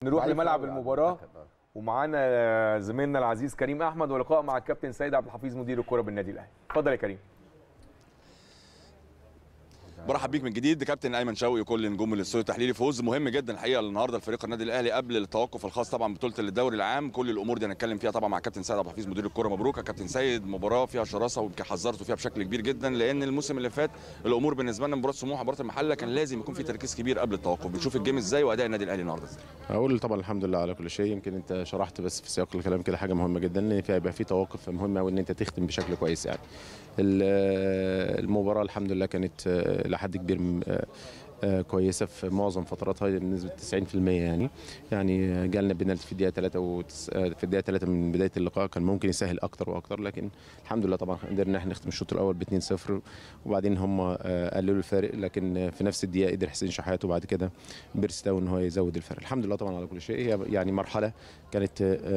نروح ضعيف لملعب أوي على المباراه المنتخب، آه. ومعانا زميلنا العزيز كريم احمد ولقاء مع الكابتن سيد عبد الحفيظ مدير الكره بالنادي الاهلي اتفضل يا كريم برحب بيك من جديد كابتن ايمن شوقي وكل نجوم الاستوديو التحليلي فوز مهم جدا الحقيقه النهارده لفريق النادي الاهلي قبل التوقف الخاص طبعا بطوله الدوري العام كل الامور دي هنتكلم فيها طبعا مع كابتن سيد عبد الحفيظ مدير الكره مبروك يا كابتن سيد مباراه فيها شراسه ويمكن حذرتوا فيها بشكل كبير جدا لان الموسم اللي فات الامور بالنسبه لنا مباراه سموحه مباراه المحله كان لازم يكون في تركيز كبير قبل التوقف بنشوف الجيم ازاي واداء النادي الاهلي النهارده ازاي اقول طبعا الحمد لله على كل شيء يمكن انت شرحت بس في سياق الكلام كده حاجه مهمه جدا ان في هيبقى في توقف مهم قوي ان انت تختم بشكل كويس يعني ال- المباراه الحمد لله كانت آه، لحد كبير م- آه، آه، كويسه في معظم فتراتها بنسبه 90% يعني يعني جالنا بنالتي في الدقيقه 3 وتس... آه، في الدقيقه 3 من بدايه اللقاء كان ممكن يسهل اكتر واكتر لكن الحمد لله طبعا قدرنا احنا نختم الشوط الاول ب 2-0 وبعدين هم آه، قللوا الفارق لكن آه، في نفس الدقيقه قدر حسين شحات وبعد كده بيرستاو ان هو يزود الفرق الحمد لله طبعا على كل شيء هي يعني مرحله كانت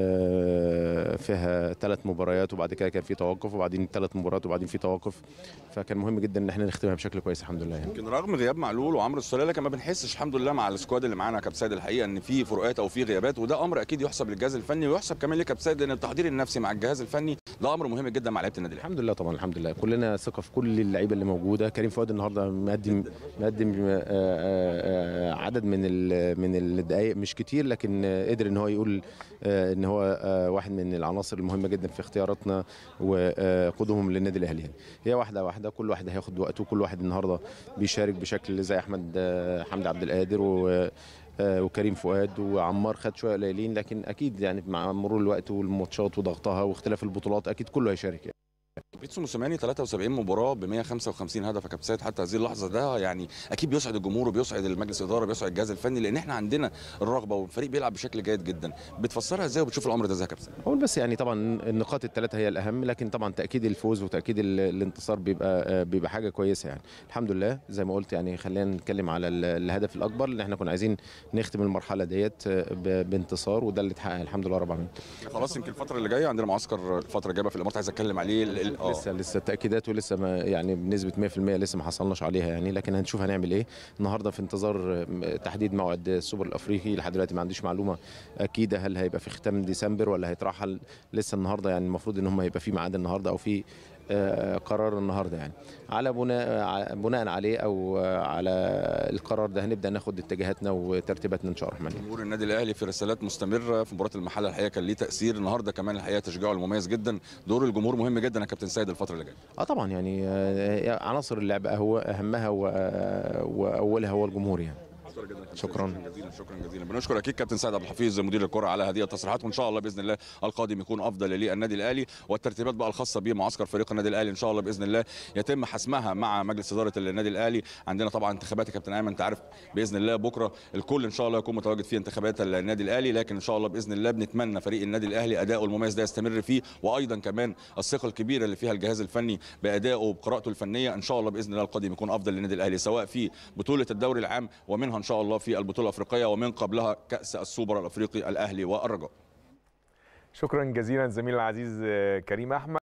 آه، فيها ثلاث مباريات وبعد كده كان في توقف وبعدين ثلاث مباريات وبعدين في توقف فكان مهم جدا ان احنا نختمها بشكل كويس الحمد لله يعني. يمكن رغم غياب معلول وعمرو السوليه لكن ما بنحسش الحمد لله مع السكواد اللي معانا يا كابتن سيد الحقيقه ان في فروقات او في غيابات وده امر اكيد يحسب للجهاز الفني ويحسب كمان لكابتن سيد ان التحضير النفسي مع الجهاز الفني ده امر مهم جدا مع لعيبه النادي الاهلي الحمد لله طبعا الحمد لله كلنا ثقه في كل اللعيبه اللي موجوده كريم فؤاد النهارده مقدم مقدم آه، آه، آه، عدد من ال- من الدقائق مش كتير لكن آه، قدر ان هو يقول آه، ان هو آه، واحد من العناصر المهمه جدا في اختياراتنا وقدومهم للنادي الاهلي يعني. هي واحده واحده كل واحد هياخد وقته كل واحد النهارده بيشارك بشكل زي احمد آه، حمدي عبد القادر و آه، وكريم فؤاد وعمار خد شويه قليلين لكن اكيد يعني مع مرور الوقت والماتشات وضغطها واختلاف البطولات اكيد كله هيشارك يعني. بيتسو موسيماني 73 مباراه ب 155 هدف يا كابتن سيد حتى هذه اللحظه ده يعني اكيد بيسعد الجمهور وبيسعد المجلس الاداره بيسعد الجهاز الفني لان احنا عندنا الرغبه والفريق بيلعب بشكل جيد جدا بتفسرها ازاي وبتشوف الامر ده ازاي يا كابتن اقول بس يعني طبعا النقاط الثلاثه هي الاهم لكن طبعا تاكيد الفوز وتاكيد ال- الانتصار بيبقى آه، بيبقى حاجه كويسه يعني الحمد لله زي ما قلت يعني خلينا نتكلم على ال- الهدف الاكبر اللي احنا كنا عايزين نختم المرحله ديت آه، ب- بانتصار وده اللي اتحقق الحمد لله رب العالمين خلاص يمكن الفتره اللي جايه عندنا معسكر الفتره الجايه في الامارات عايز اتكلم عليه ال- ال- آه. لسه لسه التاكيدات ولسه ما يعني بنسبه 100% لسه ما حصلناش عليها يعني لكن هنشوف هنعمل ايه النهارده في انتظار آه، تحديد موعد السوبر الافريقي لحد دلوقتي ما عنديش معلومه اكيده هل هيبقى في ختام ديسمبر ولا هيترحل لسه النهارده يعني المفروض ان هم هيبقى في ميعاد النهارده او في آه، قرار النهارده يعني على بناء ع- بناء عليه او آه، على القرار ده هنبدا ناخد اتجاهاتنا وترتيباتنا ان شاء الله الرحمن جمهور النادي الاهلي في رسالات مستمره في مباراه المحله الحقيقه كان ليه تاثير النهارده كمان الحقيقه تشجيعه المميز جدا دور الجمهور مهم جدا يا كابتن سيد الفتره اللي جايه اه طبعا يعني آه، عناصر اللعبه هو اهمها و- آه، واولها هو الجمهور يعني شكراً. جزيلا شكرا جزيلا بنشكر اكيد كابتن سيد عبد الحفيظ مدير الكره على هذه التصريحات وان شاء الله باذن الله القادم يكون افضل للنادي الاهلي والترتيبات بقى الخاصه بمعسكر فريق النادي الاهلي ان شاء الله باذن الله يتم حسمها مع مجلس اداره النادي الاهلي عندنا طبعا انتخابات يا كابتن ايمن انت عارف باذن الله بكره الكل ان شاء الله يكون متواجد في انتخابات النادي الاهلي لكن ان شاء الله باذن الله بنتمنى فريق النادي الاهلي اداؤه المميز ده يستمر فيه وايضا كمان الثقه الكبيره اللي فيها الجهاز الفني بادائه وبقراءته الفنيه ان شاء الله باذن الله القادم يكون افضل للنادي الاهلي سواء في بطوله الدوري العام ومنها ان شاء الله في البطوله الافريقيه ومن قبلها كاس السوبر الافريقي الاهلي والرجاء شكرا جزيلا زميلي العزيز آه، كريم احمد